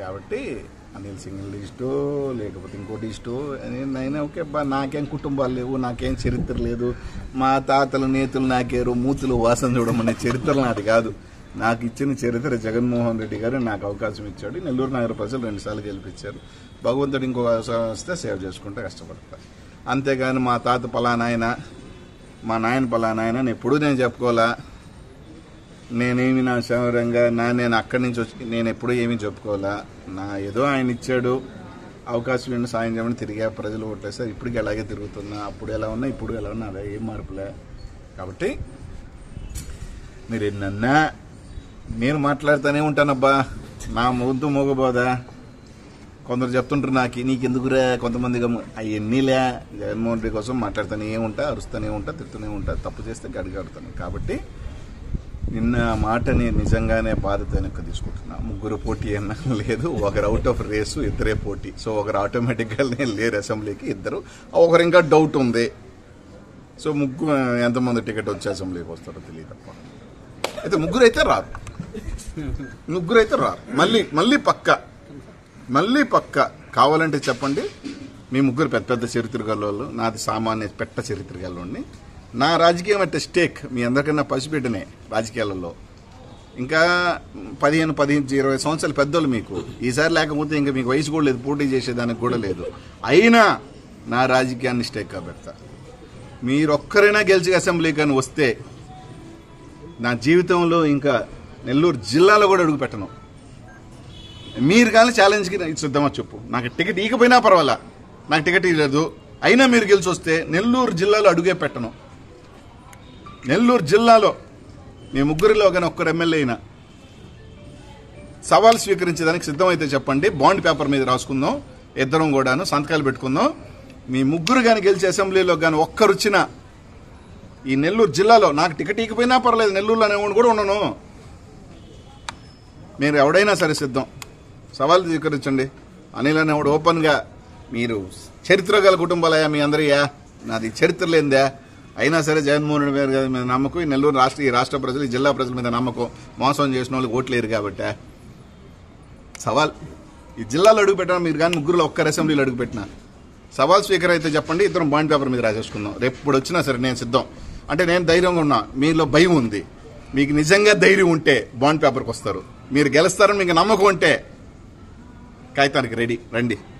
కాబట్టి అనిల్ సింగిల్ ఇష్టో లేకపోతే ఇంకోటి ఇష్టో అని నేను ఓకే బా నాకేం కుటుంబాలు లేవు నాకేం చరిత్ర లేదు మా తాతలు నేతలు నాకేరు మూతులు వాసన చూడమనే చరిత్ర నాది కాదు నాకు ఇచ్చిన చరిత్ర జగన్మోహన్ రెడ్డి గారు నాకు అవకాశం ఇచ్చాడు నెల్లూరు నగర ప్రజలు రెండుసార్లు గెలిపించారు భగవంతుడు ఇంకో అవసరం వస్తే సేవ్ చేసుకుంటే కష్టపడతా అంతేగాని మా తాత పలానాయన మా నాయన పలానాయన అని ఎప్పుడూ నేను చెప్పుకోవాలా నేనేమి నా సౌరంగా నా నేను అక్కడి నుంచి వచ్చి నేను ఎప్పుడూ ఏమీ చెప్పుకోవాలా నా ఏదో ఆయన ఇచ్చాడు అవకాశం ఏంటి సాయం చేయమని తిరిగా ప్రజలు ఓట్లేస్తారు ఇప్పటికి అలాగే తిరుగుతున్నా అప్పుడు ఎలా ఉన్నా ఇప్పుడు ఎలా ఉన్నా అదే ఏం మార్పులే కాబట్టి మీరు ఎన్నన్నా నేను మాట్లాడుతూనే ఉంటానబ్బా నా ముందు మోగబోదా కొందరు చెప్తుంటారు నాకు నీకెందుకురా కొంతమంది అవన్నీలే జగన్మోహన్ రెడ్డి కోసం మాట్లాడుతూనే ఉంటా అరుస్తూనే ఉంటా తిడుతూనే ఉంటా తప్పు చేస్తే గడిగాడుతాను కాబట్టి నిన్న ఆ మాటని నిజంగానే బాధతో వెనక్కి తీసుకుంటున్నా ముగ్గురు పోటీ అన్నా లేదు ఒకరు అవుట్ ఆఫ్ రేసు ఇద్దరే పోటీ సో ఒకరు ఆటోమేటిక్గా లేరు అసెంబ్లీకి ఇద్దరు ఒకరు ఇంకా డౌట్ ఉంది సో ముగ్గురు ఎంతమంది టికెట్ వచ్చే అసెంబ్లీకి వస్తారో తెలియదు తప్ప అయితే ముగ్గురు అయితే రారు ముగ్గురు అయితే రారు మళ్ళీ మళ్ళీ పక్క మళ్ళీ పక్క కావాలంటే చెప్పండి మీ ముగ్గురు పెద్ద పెద్ద చరిత్ర గల్లోళ్ళు నాది సామాన్య పెట్ట చరిత్ర గల్లోని నా రాజకీయం అంటే స్టేక్ మీ అందరికన్నా పసిబిడ్డనే రాజకీయాలలో ఇంకా పదిహేను పదిహేను ఇరవై సంవత్సరాలు పెద్దోళ్ళు మీకు ఈసారి లేకపోతే ఇంకా మీకు వయసు కూడా లేదు పోటీ చేసేదానికి కూడా లేదు అయినా నా రాజకీయాన్ని స్టేక్గా పెడతా మీరొక్కరైనా గెలిచి అసెంబ్లీ కానీ వస్తే నా జీవితంలో ఇంకా నెల్లూరు జిల్లాలో కూడా అడుగు పెట్టను మీరు కానీ ఛాలెంజ్కి సిద్ధమా చెప్పు నాకు టికెట్ ఇకపోయినా పర్వాలా నాకు టికెట్ ఇవ్వలేదు అయినా మీరు గెలిచి వస్తే నెల్లూరు జిల్లాలో అడుగే పెట్టను నెల్లూరు జిల్లాలో మీ ముగ్గురిలో కానీ ఒక్కరు ఎమ్మెల్యే అయినా సవాల్ స్వీకరించేదానికి సిద్ధమైతే చెప్పండి బాండ్ పేపర్ మీద రాసుకుందాం ఇద్దరం కూడాను సంతకాలు పెట్టుకుందాం మీ ముగ్గురు కానీ గెలిచి అసెంబ్లీలో కానీ ఒక్కరు వచ్చినా ఈ నెల్లూరు జిల్లాలో నాకు టికెట్ ఇకపోయినా పర్లేదు నెల్లూరులో అనేవాడు కూడా ఉండను మీరు ఎవడైనా సరే సిద్ధం సవాల్ స్వీకరించండి అనిల్ అనేవాడు ఓపెన్గా మీరు చరిత్ర గల కుటుంబాలయా మీ అందరియా నాది చరిత్ర లేనిదా అయినా సరే జగన్మోహన్ రెడ్డి గారి మీద నమ్మకం ఈ నెల్లూరు రాష్ట్ర ఈ రాష్ట్ర ప్రజలు ఈ జిల్లా ప్రజల మీద నమ్మకం మోసం చేసిన వాళ్ళకి ఓట్లేరు కాబట్టి సవాల్ ఈ జిల్లాలో అడుగు పెట్టినా మీరు కానీ ముగ్గురులో ఒక్కరు అసెంబ్లీలో అడుగు పెట్టినా సవాల్ స్పీకర్ అయితే చెప్పండి ఇద్దరం బాండ్ పేపర్ మీద రాసేసుకుందాం రేపు ఇప్పుడు వచ్చినా సరే నేను సిద్ధం అంటే నేను ధైర్యంగా ఉన్నా మీలో భయం ఉంది మీకు నిజంగా ధైర్యం ఉంటే బాండ్ పేపర్కి వస్తారు మీరు గెలుస్తారని మీకు నమ్మకం ఉంటే కాగితానికి రెడీ రండి